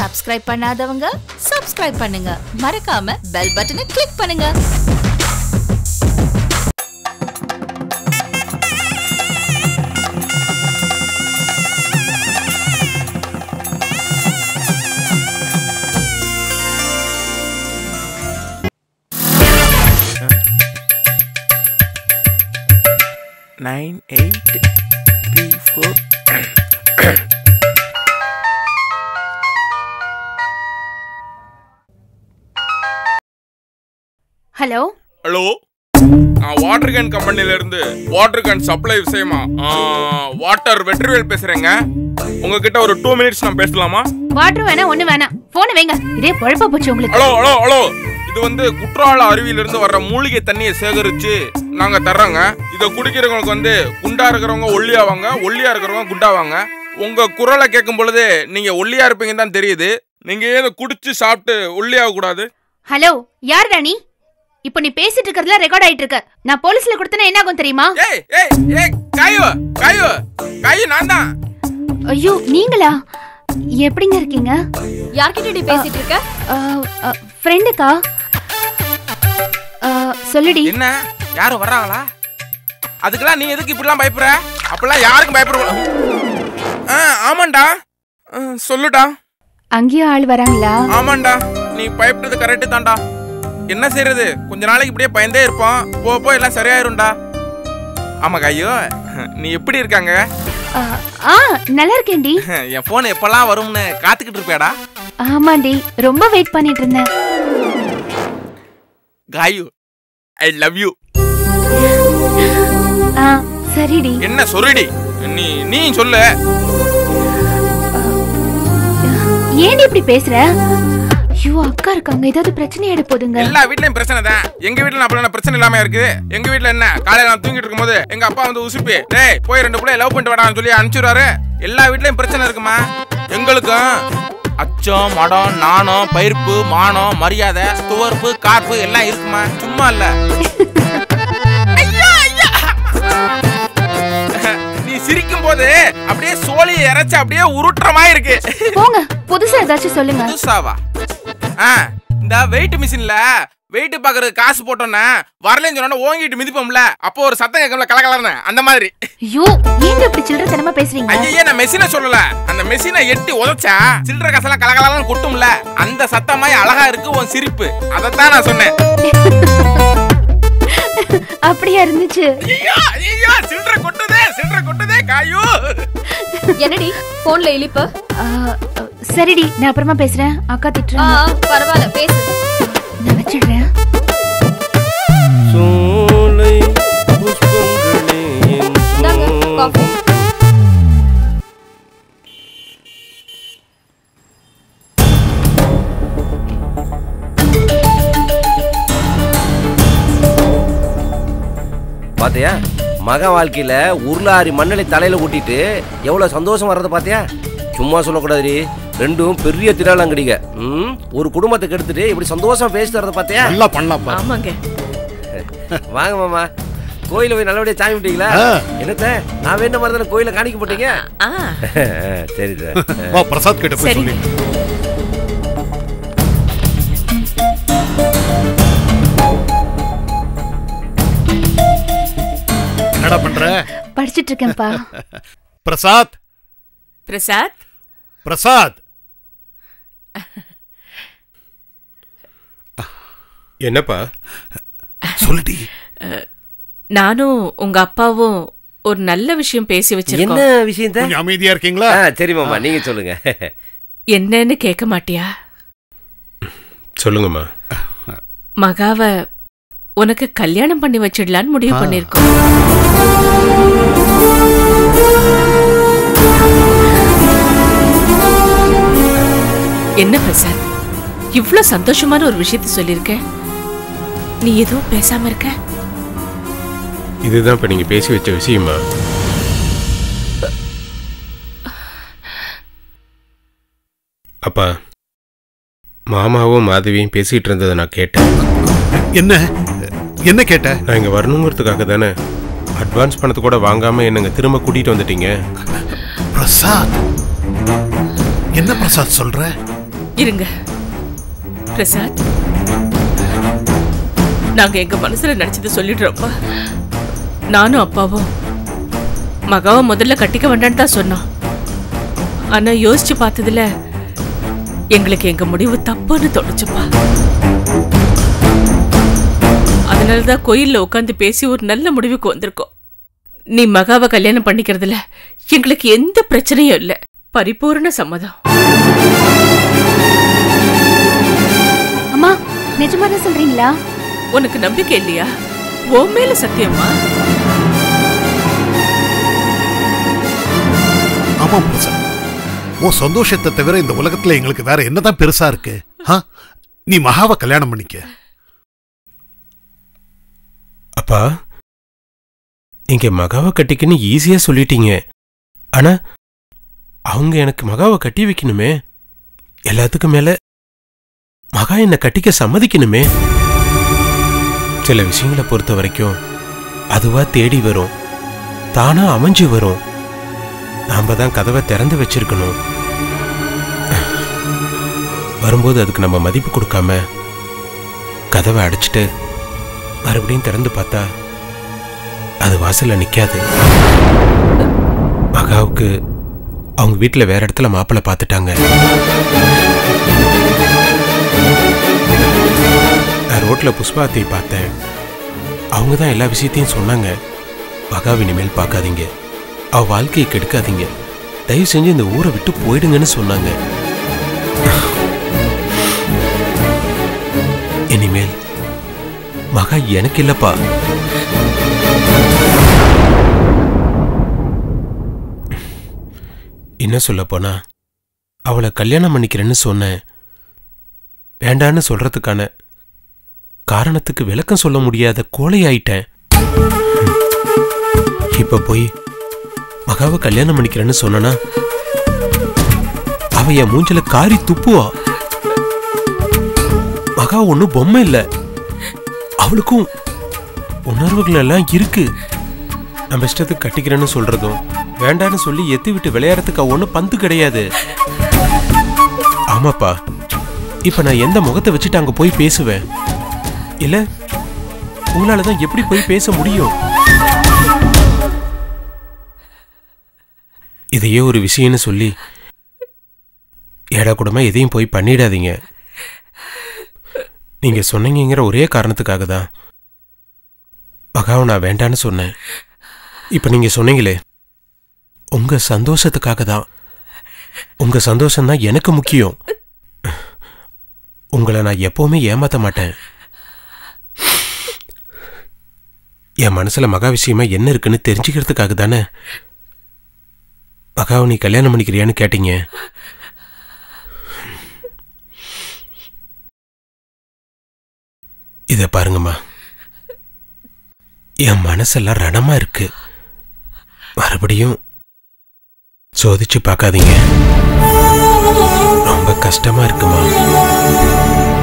Subscribe பண்ணாதவங்க subscribe பண்ணுங்க மறக்காம பெல் பட்டனை கிளிக் பண்ணுங்க nine eight three four. Hello hello நான் வாட்டர் கேன் கம்பெனில இருந்து வாட்டர் கேன் சப்ளை விஷயமா வாட்டர் வெற்றிவேல் பேசுறேங்க உங்ககிட்ட ஒரு டூ மினிட்ஸ் நான் பேசலாமா வாட்டர் வேணா ஒண்ணு வேணாம் போன வைங்க இதே பொழப்பா போச்சு உங்களுக்கு ஹலோ ஹலோ ஹலோ இது வந்து குற்றால அருவியில இருந்து வர்ற மூலிகை தண்ணியை சேகரிச்சு நாங்க தர்றோங்க இதை குடிக்கிறவங்களுக்கு வந்து குண்டா இருக்கிறவங்க ஒல்லியாவாங்க ஒல்லியா இருக்கிறவங்க குண்டாவாங்க உங்க குரலை கேட்கும் பொழுது நீங்க ஒல்லியா இருப்பீங்கன்னு தான் தெரியுது நீங்க ஏதோ குடிச்சு சாப்பிட்டு ஒல்லியாக கூடாது ஹலோ யார் ராணி இப்போ நீ பேசிட்டு இருக்கறதுல ரெக்கார்ட் ஆயிட்டு இருக்க நான் போலீஸ்ல கொடுத்தனா என்ன ஆகும் தெரியுமா ஏய் ஏய் ஏய் காயோ காயோ காயோ நான் தான் ஐயோ நீங்களா எப்படிங்க இருக்கீங்க யார்கிட்ட பேசிட்டு இருக்க ஃப்ரெண்டுக்கா சொல்லுடி என்ன யாரும் வர்றாங்களா அதுக்கெல்லாம் நீ எதுக்கு இப்படிலாம் பயப்படுற அப்பெல்லாம் யாருக்கும் பயப்படுற ஆ ஆமாண்டா ஆ, சொல்லுடா அங்கேயும் ஆள் வராங்களா ஆமாண்டா நீ பயப்படுறது கரெக்டு தான்டா என்ன செய்யறது கொஞ்ச நாளைக்கு இப்படியே பயந்தே இருப்போம் போ போ எல்லாம் சரியாயிரும்டா ஆமா கையோ நீ எப்படி இருக்காங்க ஆ, ஆ நல்லா இருக்கேன்டி என் போன் எப்பெல்லாம் வரும்னு காத்துக்கிட்டு இருப்பியாடா ஆமாண்டி ரொம்ப வெயிட் பண்ணிட்டு இருந்தேன் காயு ஐ லவ் யூ ஆ சரிடி என்ன சொல்லுடி நீ நீ சொல்லு ஏன்டி இப்படி பேசுற ஐயோ அக்கா இருக்காங்க ஏதாவது பிரச்சனை ஆயிட போதுங்க எல்லா வீட்லயும் பிரச்சனை தான் எங்க வீட்ல அப்படி என்ன பிரச்சனை இல்லாம இருக்கு எங்க வீட்ல என்ன காலையில நான் தூங்கிட்டு இருக்கும்போது எங்க அப்பா வந்து உசுப்பி டேய் போய் ரெண்டு பிள்ளை லவ் பண்ணிட்டு வாடான்னு சொல்லி அனுப்பிச்சுடுறாரு எல்லா வீட்லயும் பிரச்சனை இருக்குமா எங்களுக்கும் அச்சம் மடம் நாணம் பயிர்ப்பு மானம் மரியாதை துவர்ப்பு காப்பு எல்லாம் இருக்குமா சும்மா இல்ல ஐயா, ஐயா. நீ சிரிக்கும் போது அப்படியே சோழியை இறைச்சு அப்படியே உருட்டுற மாதிரி இருக்கு போங்க புதுசா ஏதாச்சும் சொல்லுங்க புதுசாவா ஆ இந்த வெயிட் மிஷின்ல வெயிட் பாக்குறது காசு போட்டோன்னே வரலன்னு சொன்னா ஓங்கிட்டு மிதிப்போம்ல அப்போ ஒரு சத்தம் கேட்கல கலகலன்னு அந்த மாதிரி ஐயோ ஏங்க இப்படி சில்லறத்தனமா பேசுறீங்க ஐயே நான் மெஷினை சொல்லல அந்த மெஷினை எட்டி உதைச்சா சில்லற காசெல்லாம் கலகலன்னு கொட்டும்ல அந்த சத்தமாய் அழகா இருக்கு உன் சிரிப்பு அதைத்தான் நான் சொன்னேன் அப்படியா இருந்துச்சு ஐயோ ஐயோ சில்லற கொட்டுதே சில்லற கொட்டுதே காயு என்னடி போன்ல இழிப்பு ஆ, சரிடி நான் அப்புறமா பேசுறேன் அக்கா திட்டுறாங்க பரவாயில்ல பேசு நான் வச்சிடுறேன் சோலை புஷ்பங்களே என் இந்தாங்க, காஃபி. பாத்தியா மக வாழ்க்கையில உருளாரி மண்ணலை தலையில ஊட்டிட்டு எவ்வளவு சந்தோஷம் வர்றத பாத்தியா சும்மா சொல்லக்கூடாதுடி ரெண்டும் பெரிய திராளங்கடிங்க ம் ஒரு குடும்பத்தை கெடுத்துட்டு இப்படி சந்தோஷம் பேசி தரத பாத்தியா நல்லா பண்ணலாம் பாரு ஆமாங்க வாங்க மாமா கோயில போய் நல்லபடியா சாமி விட்டீங்களா ஆ. என்னத்த நான் வேண்ட மாதிரி தானே கோயில காணிக்க போட்டீங்க ஆ சரி சார் வா பிரசாத் கிட்ட போய் சரி. சொல்லி என்னடா பண்ற படிச்சிட்டு இருக்கேன்ப்பா பிரசாத் பிரசாத் பிரசாத் என்னப்பா சொல்லுடி நானும் உங்க அப்பாவும் ஒரு நல்ல விஷயம் பேசி என்ன வச்சிருக்கோம் விஷயம் கொஞ்சம் அமைதியா இருக்கீங்களா ஆ சரி மாமா நீங்க சொல்லுங்க என்னன்னு கேட்க மாட்டியா சொல்லுங்கம்மா மகாவ உனக்கு கல்யாணம் பண்ணி வச்சிடலான்னு முடிவு பண்ணிருக்கோம் என்ன பிரசாத் இவ்ளோ சந்தோஷமான ஒரு விஷயத்த சொல்லிருக்க நீ எதுவும் பேசாம இருக்க இதுதான் இப்ப நீங்க பேசி வச்ச விஷயமா அப்பா மாமாவும் மாதவியும் பேசிட்டு இருந்ததை நான் கேட்டேன் என்ன என்ன கேட்ட நான் இங்க வரணுங்கிறதுக்காக தானே அட்வான்ஸ் பணத்தை கூட வாங்காம என்னங்க திரும்ப கூட்டிட்டு வந்துட்டீங்க பிரசாத் என்ன பிரசாத் சொல்ற இருங்க பிரசாத் நாங்க எங்க மனசுல நினைச்சதை சொல்லிடுறோம்ப்பா நானும் அப்பாவும் மகாவை முதல்ல கட்டிக்க வேண்டான்னு தான் சொன்னோம் ஆனா யோசிச்சு பார்த்ததுல எங்களுக்கு எங்க முடிவு தப்புன்னு தோணுச்சுப்பா அதனாலதான் கோயில்ல உட்காந்து பேசி ஒரு நல்ல முடிவுக்கு வந்திருக்கோம் நீ மகாவை கல்யாணம் பண்ணிக்கிறதுல எங்களுக்கு எந்த பிரச்சனையும் இல்ல பரிபூர்ண சம்மதம் அம்மா நிஜமா தான் சொல்றீங்களா உனக்கு நம்பிக்கை இல்லையா உன் மேல சத்தியமா ஆமா பிரசாத் உன் சந்தோஷத்தை தவிர இந்த உலகத்துல எங்களுக்கு வேற என்னதான் பெருசா இருக்கு ஆ? நீ மகாவை கல்யாணம் பண்ணிக்க அப்பா நீங்க மகாவை கட்டிக்கன்னு ஈஸியா சொல்லிட்டீங்க ஆனா அவங்க எனக்கு மகாவை கட்டி வைக்கணுமே எல்லாத்துக்கும் மேல மகா என்னை கட்டிக்க சம்மதிக்கணுமே சில விஷயங்களை பொறுத்த வரைக்கும் அதுவா தேடி வரும் தானா அமைஞ்சு வரும் நாம தான் கதவை திறந்து வச்சிருக்கணும் வரும்போது அதுக்கு நம்ம மதிப்பு கொடுக்காம கதவை அடைச்சிட்டு மறுபடியும் திறந்து பார்த்தா அது வாசல்ல நிக்காது மகாவுக்கு அவங்க வீட்டுல வேற இடத்துல மாப்பிள்ளை பார்த்துட்டாங்க நான் ரோட்ல புஷ்பாத்தை பார்த்தேன் அவங்க தான் எல்லா விஷயத்தையும் சொன்னாங்க மகாவை இனிமேல் பார்க்காதீங்க அவ வாழ்க்கையை கெடுக்காதீங்க தயவு செஞ்சு இந்த ஊரை விட்டு போயிடுங்கன்னு சொன்னாங்க இனிமேல் மகா எனக்கு இல்லப்பா என்ன சொல்ல போனா அவளை கல்யாணம் பண்ணிக்கிறேன்னு சொன்னேன் வேண்டான்னு சொல்றதுக்கான காரணத்துக்கு விளக்கம் சொல்ல முடியாத கோழை ஆயிட்டேன் இப்ப போய் மகாவை கல்யாணம் பண்ணிக்கிறேன்னு சொன்னனா அவ என் மூஞ்சில காரி துப்புவா மகா ஒன்றும் பொம்மை இல்லை அவளுக்கும் உணர்வுகள் எல்லாம் இருக்கு நம்ம இஷ்டத்துக்கு கட்டிக்கிறேன்னு சொல்றதும் வேண்டான்னு சொல்லி எத்தி விட்டு விளையாடுறதுக்கு அவ ஒன்றும் பந்து கிடையாது ஆமாப்பா இப்ப நான் எந்த முகத்தை வச்சுட்டு அங்க போய் பேசுவேன் இல்ல உங்களால தான் எப்படி போய் பேச முடியும் இதையே ஒரு விஷயம்னு சொல்லி ஏடா கூடமா எதையும் போய் பண்ணிடாதீங்க நீங்க சொன்னீங்கிற ஒரே காரணத்துக்காக தான் மகாவை நான் வேண்டான்னு சொன்னேன் இப்ப நீங்க சொன்னீங்களே உங்க சந்தோஷத்துக்காக தான் உங்க சந்தோஷம் தான் எனக்கு முக்கியம் உங்களை நான் எப்பவுமே ஏமாத்த மாட்டேன் என் மனசுல மகா விஷயமா என்ன இருக்குன்னு தெரிஞ்சுக்கிறதுக்காக தானே மகாவை நீ கல்யாணம் பண்ணிக்கிறியான்னு கேட்டீங்க இத பாருங்கம்மா என் மனசெல்லாம் ரணமா இருக்கு மறுபடியும் சோதிச்சு பார்க்காதீங்க ரொம்ப கஷ்டமா இருக்குமா